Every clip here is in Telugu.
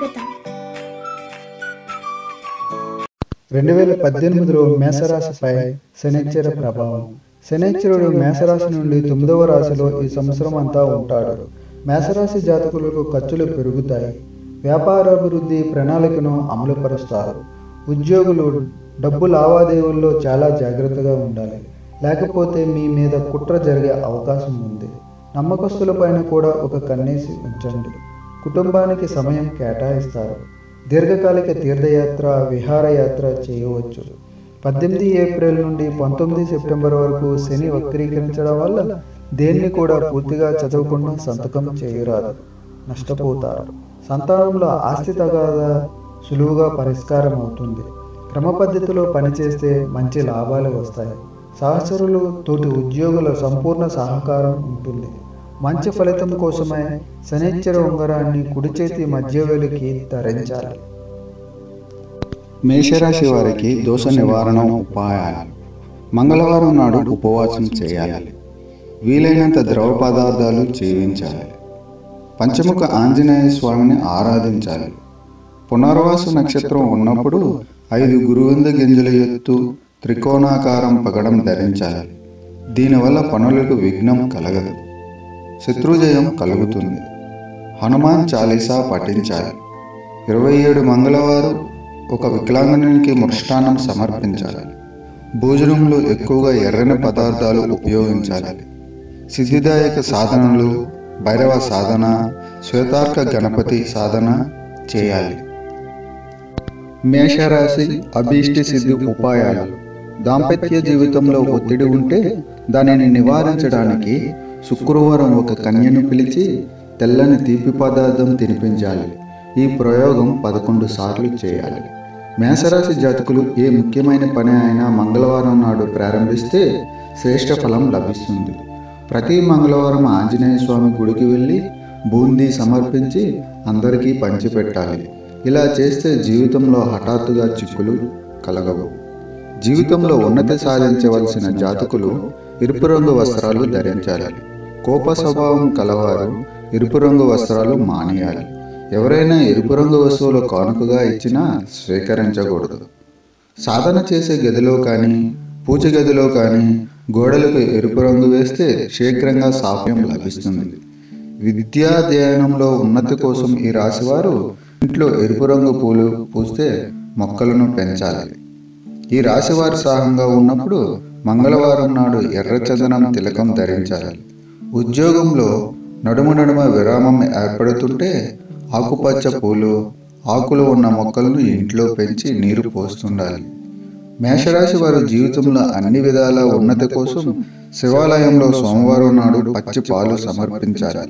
స్వాగతం రెండు వేల పద్దెనిమిదిలో మేషరాశిపై శనిచ్చర ప్రభావం శనిచ్చరుడు మేషరాశి నుండి తొమ్మిదవ రాశిలో ఈ సంవత్సరం అంతా ఉంటాడు మేషరాశి జాతకులకు ఖర్చులు పెరుగుతాయి వ్యాపారాభివృద్ధి ప్రణాళికను అమలుపరుస్తారు ఉద్యోగులు డబ్బు లావాదేవీల్లో చాలా జాగ్రత్తగా ఉండాలి లేకపోతే మీ మీద కుట్ర జరిగే అవకాశం ఉంది నమ్మకస్తులపైన కూడా ఒక కన్నేసి ఉంచండి కుటుంబానికి సమయం కేటాయిస్తారు దీర్ఘకాలిక తీర్థయాత్ర విహారయాత్ర చేయవచ్చు పద్దెనిమిది ఏప్రిల్ నుండి పంతొమ్మిది సెప్టెంబర్ వరకు శని వక్రీకరించడం వల్ల దేన్ని కూడా పూర్తిగా చదవకుండా సంతకం చేయరాదు నష్టపోతారు సంతానంలో ఆస్తి తగాదా సులువుగా పరిష్కారం అవుతుంది క్రమ పద్ధతిలో పనిచేస్తే మంచి లాభాలు వస్తాయి సహచరులు తోటి ఉద్యోగుల సంపూర్ణ సహకారం ఉంటుంది మంచి ఫలితం కోసమే శనిచ్చర ఉంగరాన్ని కుడి చేతి మధ్యవేలికి ధరించాలి మేషరాశి వారికి దోష నివారణ ఉపాయాలు మంగళవారం నాడు ఉపవాసం చేయాలి వీలైనంత ద్రవ పదార్థాలు చేయించాలి పంచముఖ ఆంజనేయ స్వామిని ఆరాధించాలి పునర్వాసు నక్షత్రం ఉన్నప్పుడు ఐదు గురువింద గింజల ఎత్తు త్రికోణాకారం పగడం ధరించాలి దీనివల్ల పనులకు విఘ్నం కలగదు శత్రుజయం కలుగుతుంది హనుమాన్ చాలీసా పఠించాలి ఇరవై ఏడు మంగళవారం ఒక వికలాంగునికి మృష్టాన్నం సమర్పించాలి భోజనంలో ఎక్కువగా ఎర్రని పదార్థాలు ఉపయోగించాలి సిద్ధిదాయక సాధనలు భైరవ సాధన శ్వేతార్క గణపతి సాధన చేయాలి మేషరాశి అభీష్టి సిద్ధి ఉపాయాలు దాంపత్య జీవితంలో ఒత్తిడి ఉంటే దానిని నివారించడానికి శుక్రవారం ఒక కన్యను పిలిచి తెల్లని తీపి పదార్థం తినిపించాలి ఈ ప్రయోగం పదకొండు సార్లు చేయాలి మేషరాశి జాతకులు ఏ ముఖ్యమైన పని అయినా మంగళవారం నాడు ప్రారంభిస్తే శ్రేష్ట ఫలం లభిస్తుంది ప్రతి మంగళవారం ఆంజనేయ స్వామి గుడికి వెళ్ళి బూందీ సమర్పించి అందరికీ పంచిపెట్టాలి ఇలా చేస్తే జీవితంలో హఠాత్తుగా చిక్కులు కలగవు జీవితంలో ఉన్నతి సాధించవలసిన జాతకులు ఎరుపు రంగు వస్త్రాలు ధరించాలి కోప స్వభావం కలవారు ఎరుపు రంగు వస్త్రాలు మానేయాలి ఎవరైనా ఎరుపు రంగు వస్తువులు కానుకగా ఇచ్చినా స్వీకరించకూడదు సాధన చేసే గదిలో కానీ పూజ గదిలో కానీ గోడలకు ఎరుపు రంగు వేస్తే శీఘ్రంగా సాఫ్యం లభిస్తుంది విద్యాధ్యయనంలో ఉన్నతి కోసం ఈ రాశివారు ఇంట్లో ఎరుపు రంగు పూలు పూస్తే మొక్కలను పెంచాలి ఈ రాశివారి సాహంగా ఉన్నప్పుడు మంగళవారం నాడు ఎర్రచందనం తిలకం ధరించాలి ఉద్యోగంలో నడుమ నడుమ విరామం ఏర్పడుతుంటే ఆకుపచ్చ పూలు ఆకులు ఉన్న మొక్కలను ఇంట్లో పెంచి నీరు పోస్తుండాలి మేషరాశి వారి జీవితంలో అన్ని విధాల ఉన్నతి కోసం శివాలయంలో సోమవారం నాడు పచ్చి పాలు సమర్పించాలి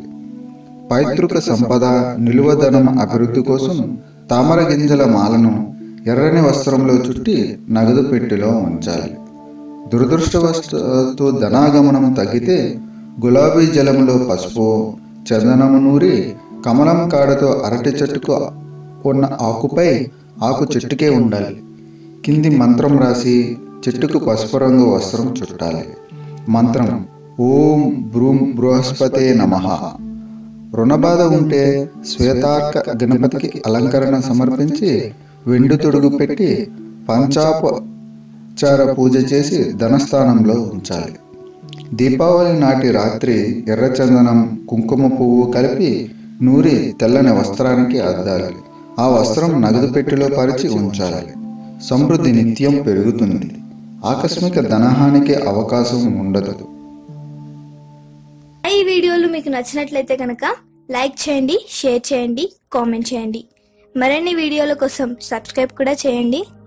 పైతృక సంపద నిలువధనం అభివృద్ధి కోసం తామర గింజల మాలను ఎర్రని వస్త్రంలో చుట్టి నగదు పెట్టెలో ఉంచాలి దురదృష్టవస్తు ధనాగమనం తగ్గితే గులాబీ జలంలో పసుపు చందనము నూరి కమలం కాడతో అరటి చెట్టుకు ఉన్న ఆకుపై ఆకు చెట్టుకే ఉండాలి కింది మంత్రం రాసి చెట్టుకు పసుపు రంగు వస్త్రం చుట్టాలి మంత్రం ఓం బ్రూం బృహస్పతే నమః రుణబాధ ఉంటే శ్వేతార్క గణపతికి అలంకరణ సమర్పించి వెండు తొడుగు పెట్టి పంచాపచార పూజ చేసి ధనస్థానంలో ఉంచాలి దీపావళి నాటి రాత్రి ఎర్రచందనం కుంకుమ పువ్వు కలిపి నూరి తెల్లని వస్త్రానికి అద్దాలి ఆ వస్త్రం నగదు పెట్టెలో పరిచి ఉంచాలి సమృద్ధి నిత్యం పెరుగుతుంది ఆకస్మిక ధనహానికి అవకాశం ఉండదు ఈ వీడియోలు మీకు నచ్చినట్లయితే కనుక లైక్ చేయండి షేర్ చేయండి కామెంట్ చేయండి మరిన్ని వీడియోల కోసం సబ్స్క్రైబ్ కూడా చేయండి